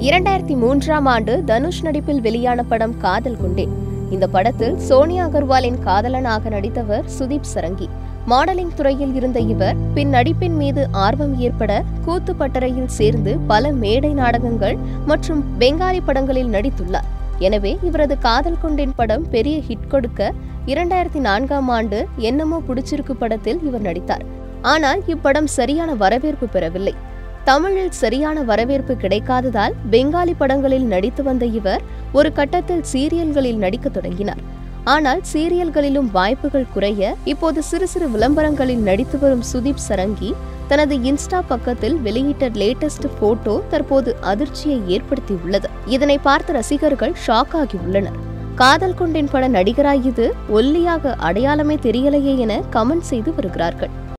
இரண்டாயிரத்தி மூன்றாம் ஆண்டு தனுஷ் நடிப்பில் வெளியான படம் காதல் கொண்டேன் இந்த படத்தில் சோனியா அகர்வாலின் காதலனாக நடித்தவர் சுதீப் சரங்கி மாடலிங் துறையில் இருந்த இவர் பின் நடிப்பின் மீது ஆர்வம் ஏற்பட கூத்து பட்டறையில் சேர்ந்து பல மேடை நாடகங்கள் மற்றும் பெங்காலி படங்களில் நடித்துள்ளார் எனவே இவரது காதல் கொண்டேன் படம் பெரிய ஹிட் கொடுக்க இரண்டாயிரத்தி நான்காம் ஆண்டு என்னமோ புடிச்சிருக்கு படத்தில் இவர் நடித்தார் ஆனால் இப்படம் சரியான வரவேற்பு பெறவில்லை தமிழில் சரியான வரவேற்பு கிடைக்காததால் பெங்காலி படங்களில் நடித்து வந்த இவர் ஒரு கட்டத்தில் சீரியல்களில் நடிக்கத் தொடங்கினார் ஆனால் சீரியல்களிலும் வாய்ப்புகள் குறைய இப்போது சிறு சிறு விளம்பரங்களில் நடித்து வரும் சுதீப் சரங்கி தனது இன்ஸ்டா பக்கத்தில் வெளியிட்ட லேட்டஸ்ட் போட்டோ தற்போது அதிர்ச்சியை ஏற்படுத்தியுள்ளது இதனை பார்த்த ரசிகர்கள் ஷாக் ஆகியுள்ளனர் காதல் கொண்டேன் பட நடிகராய் இது ஒல்லியாக அடையாளமே தெரியலையே என கமெண்ட் செய்து வருகிறார்கள்